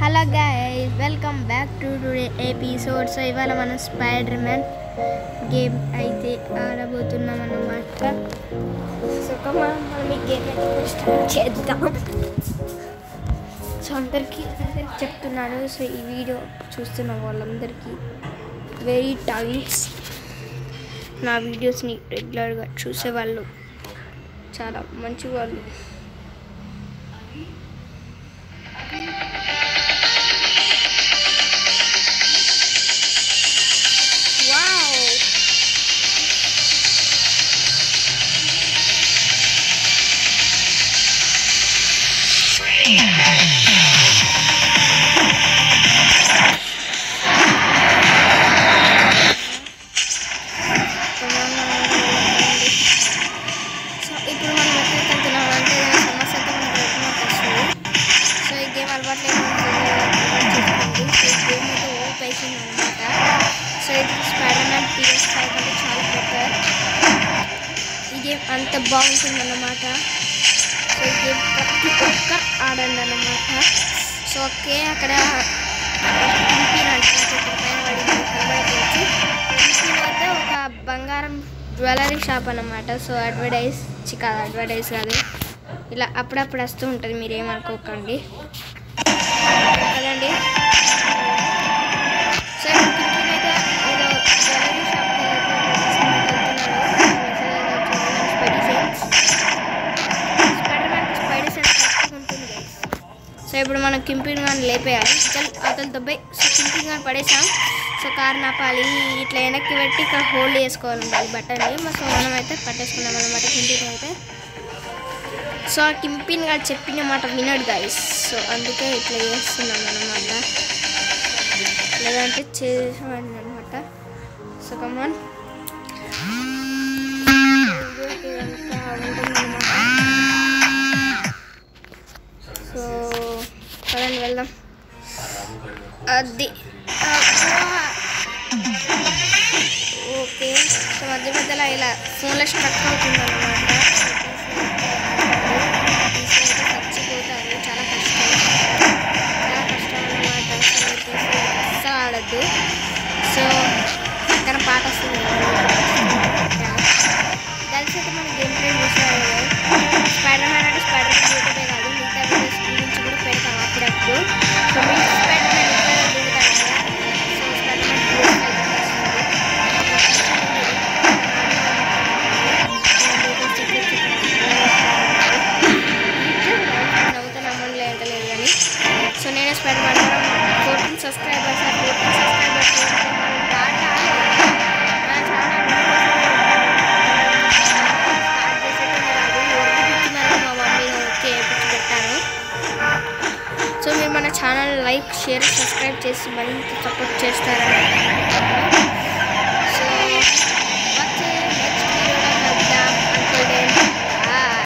Hello guys welcome back to today episode so ఇవాళ మనం spider man game అయితే ఆడబోతున్నాం అన్నమాట సో కమా మనం ఈ గేమ్ అయితే స్టార్ట్ చేద్దాం సో అందరికీ చెప్తున్నాను సో ఈ వీడియో చూస్తున్న వాళ్ళందరికీ వెరీ థ్యాంక్స్ నా వీడియోస్ని రెగ్యులర్గా చూసేవాళ్ళు చాలా మంచి వాళ్ళు వావ్ సో ఇప్పుడు మనం ఎక్కడికి వెళ్తున్నాం అంటే ఏదైనా సమస్య అయితే మనకు వెళ్తున్నట్టు వస్తుంది సో ఈ గేమ్ అలవాటు చేసుకోండి సో ఈ గేమ్ అయితే ఓప్ అయిపోయింది అనమాట సో ఇది స్పైడర్ మ్యాన్ పిఎస్ ఫైవ్ కంటే చాలా బెటర్ ఈ గేమ్ అంత బాగుంటుంది అన్నమాట సో ఈ గేమ్ ప్రతి ఒక్క ఆడండి అన్నమాట సో ఓకే అక్కడ పింపిన్ అంటే ఇక్కడ పైన పడింది కనబడవచ్చు పింపిన్ వద్ద ఒక బంగారం జ్యువెలరీ షాప్ అన్నమాట సో అడ్వర్టైజ్ చి కాదు అడ్వర్టైజ్ కాదు ఇలా అప్పుడప్పుడు వస్తూ ఉంటుంది మీరు ఏమనుకోకండి కదండి సో ఇప్పుడు పింపిన్ అయితే ఏదో జ్యువెలరీ షాప్కి స్పైడర్ మ్యాన్ స్పైడర్ సెన్స్ కరెక్ట్గా ఉంటుంది guys. సో ఇప్పుడు మనం కింపిన్ గాని లేపేయాలి చల్ అవతల దెబ్బై సో కింపిన్ గాని పడేసాం సో కార్ నాపాలి ఇట్లా వెనక్కి పెట్టి ఇక్కడ హోల్డ్ చేసుకోవాలి ఉండాలి బట్టన్ని సో మనం అయితే పట్టేసుకున్నాం అనమాట కింపిన్ అయితే సో ఆ కింపిన్ గారు చెప్పిన మాట వినడు గాయస్ సో అందుకే ఇట్లా చేస్తున్నాం అనమాట లేదంటే చేసేవాడిని అనమాట సో కమాన్ సో పదండి వెళ్దాం అది అబ్బా. ఓకే సో మధ్య మధ్యలో ఇలా ఫోన్లో స్ట్రక్ అవుతుంది అనమాట చచ్చిపోతారు చాలా కష్టం చాలా కష్టం అనమాట అస్సలు ఆడద్దు సో పక్కన పాట వస్తుంది కలిసి అయితే మనం గేమ్ ప్లే చూసారు స్పైడర్ మ్యాన్ అంటే స్పైడర్ మ్యాన్ యూట్యూబే కాదు మిగతా వీడియోస్ గురించి కూడా పెడతాం అప్పుడప్పుడు సో మీరు స్పైడర్ మ్యాన్ ఎప్పుడైనా దిగుతారు కదా సో స్పైడర్ మ్యాన్ వీడియోస్ అయితే నవ్వుతా నమ్మలే అంటలేదు కానీ సో నేనే స్పైడర్ మ్యాన్ ఫోర్టీన్ సబ్స్క్రైబర్స్ ఆ ఫోర్టీన్ సబ్స్క్రైబర్స్ డాటా మన ఛానల్ స్టార్ట్ చేసేటప్పుడు రాదు ఎవరికి పిచ్చినారని మా మమ్మీ ఓకే పిచ్చి పెట్టాను సో మీరు మన ఛానల్ లైక్ షేర్ సబ్స్క్రైబ్ చేసి మరింత సపోర్ట్ చేస్తారని సో